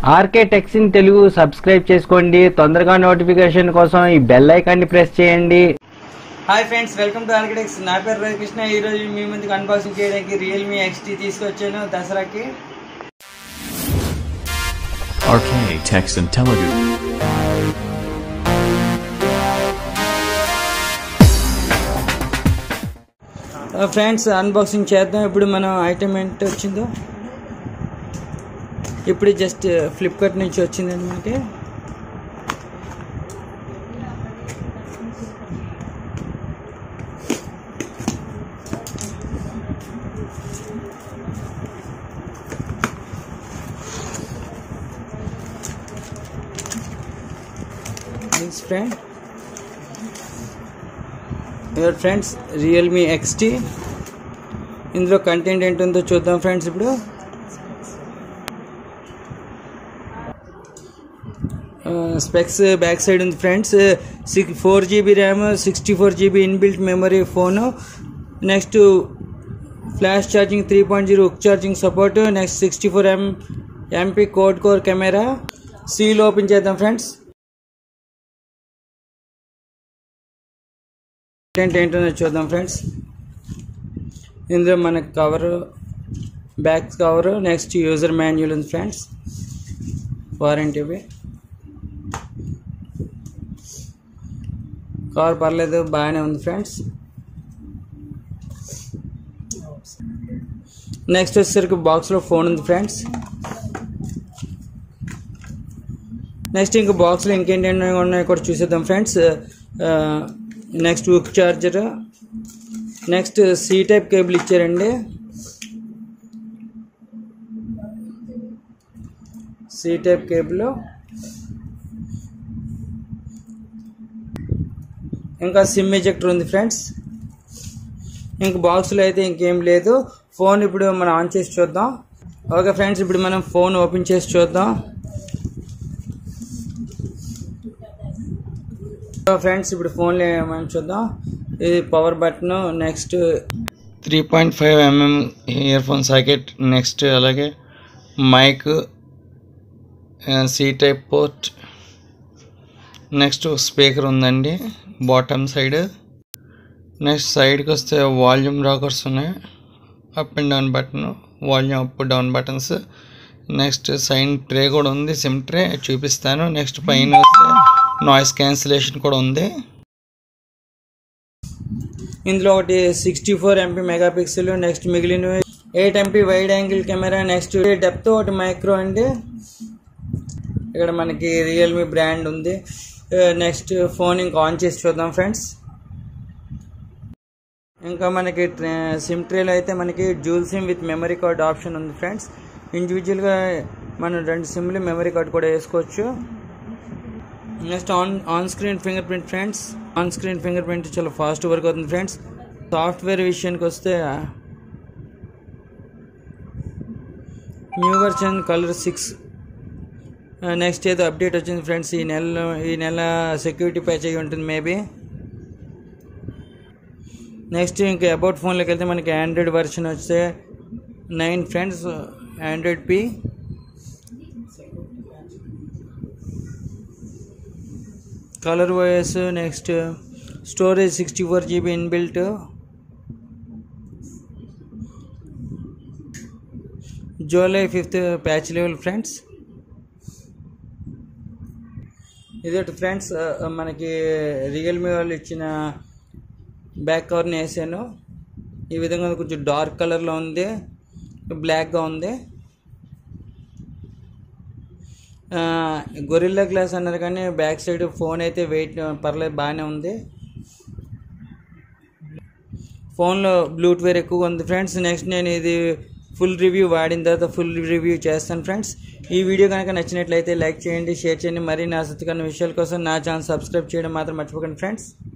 RK techs in Telugu subscribe చేసుకోండి తొందరగా notification కోసం ఈ బెల్ ఐకాన్ని ప్రెస్ చేయండి hi friends welcome to RK techs నా పేరు రవికృష్ణ ఈ రోజు మీ ముందుకు అన్బాక్సింగ్ చేయడానికి రియల్మీ ఎక్స్టీ తీసుకొచ్చాను దసరాకి Arcade Text and Telugu. Friends unboxing చేద్దాం ఇప్పుడు మనం ఐటమ్ ఏంటి వచ్చిందో ఇప్పుడు జస్ట్ ఫ్లిప్కార్ట్ నుంచి వచ్చిందండి మనకి thanks friend your friends Realme XT ఇందులో కంటెంట్ ఏంటుందో చూద్దాం ఫ్రెండ్స్ ఇప్పుడు స్పెక్స్ బ్యాక్ సైడ్ ఉంది friends six four GB RAM sixty four GB inbuilt memory phone next flash charging three point zero ఉక్ charging support next sixty four M MP quad core camera seal open చేద్దాం friends content ఏంటో చూద్దాం friends ఇందులో మనకు cover back cover next user manual ఉంది friends వారంటీవి cover పర్లేదు బాగానే ఉంది ఫ్రెండ్స్ నెక్స్ట్ వచ్చేసరికి బాక్స్లో ఫోన్ ఉంది ఫ్రెండ్స్ నెక్స్ట్ ఇంకా బాక్స్లో ఇంకేంటి ఉన్నాయో కూడా చూసేద్దాం ఫ్రెండ్స్ నెక్స్ట్ ఉక్ charger next C type cable ఇచ్చారండి సి టైప్ కేబుల్ ఇంకా సిమ్ ఎజెక్టర్ ఉంది ఫ్రెండ్స్ ఇంక బాక్స్లో అయితే ఇంకేం లేదు ఫోన్ ఇప్పుడు మనం ఆన్ చేసి చూద్దాం ఓకే ఫ్రెండ్స్ ఇప్పుడు మనం ఫోన్ ఓపెన్ చేసి చూద్దాం ఫ్రెండ్స్ ఇప్పుడు ఫోన్లో మనం చూద్దాం ఇది power button next three point five MM ear phone socket next అలాగే mic C type port next speaker ఉందండి బాటమ్ సైడ్ నెక్స్ట్ సైడ్కి వస్తే వాల్యూమ్ రాకర్స్ ఉన్నాయి up and down button volume up down buttons next sim tray కూడా ఉంది SIM tray చూపిస్తాను next పైన వస్తే నాయిస్ క్యాన్సిలేషన్ కూడా ఉంది ఇందులో ఒకటి sixty four MP megapixel next మిగిలిన eight MP wide angle camera next depth ఒకటి మైక్రో అండి ఇక్కడ మనకి రియల్మీ బ్రాండ్ ఉంది నెక్స్ట్ ఫోన్ ఇంకా ఆన్ చేసి చూద్దాం ఫ్రెండ్స్ ఇంకా మనకి సిమ్ ట్రేలో అయితే మనకి dual sim with memory card option ఉంది ఫ్రెండ్స్ ఇండివిజువల్గా మనం రెండు సిమ్లు మెమరీ కార్డ్ కూడా వేసుకోవచ్చు next on on screen finger print friends on screen finger print చాలా ఫాస్ట్ వర్క్ అవుతుంది ఫ్రెండ్స్ సాఫ్ట్వేర్ విషయానికి వస్తే new version Color six next ఏదో అప్డేట్ వచ్చింది ఫ్రెండ్స్ ఈ నెల ఈ నెల సెక్యూరిటీ ప్యాచ్ అయ్యి ఉంటుంది మేబీ నెక్స్ట్ ఇంకా అబౌట్ ఫోన్లోకి వెళ్తే మనకి ఆండ్రాయిడ్ వర్షన్ వస్తే nine friends Android P Color OS next storage sixty four GB inbuilt July fifth patch level friends ఇదొకటి ఫ్రెండ్స్ మనకి రియల్మీ వాళ్ళు ఇచ్చిన బ్యాక్ కవర్ని వేసాను ఈ విధంగా కొంచెం డార్క్ కలర్లో ఉంది బ్లాక్గా ఉంది గొరిల్లా గ్లాస్ అన్నారు కానీ బ్యాక్ సైడ్ ఫోన్ అయితే వెయిట్ పర్లేదు బాగానే ఉంది ఫోన్లో బ్లూటూత్ ఎక్కువగా ఉంది ఫ్రెండ్స్ నెక్స్ట్ నేను ఇది ఫుల్ రివ్యూ వాడిన తర్వాత ఫుల్ రివ్యూ చేస్తాను ఫ్రెండ్స్ ఈ వీడియో కనుక నచ్చినట్లయితే లైక్ చేయండి షేర్ చేయండి మరిన్ని ఆసక్తికరమైన విషయాల కోసం నా ఛానల్ సబ్స్క్రైబ్ చేయడం మాత్రం మర్చిపోకండి ఫ్రెండ్స్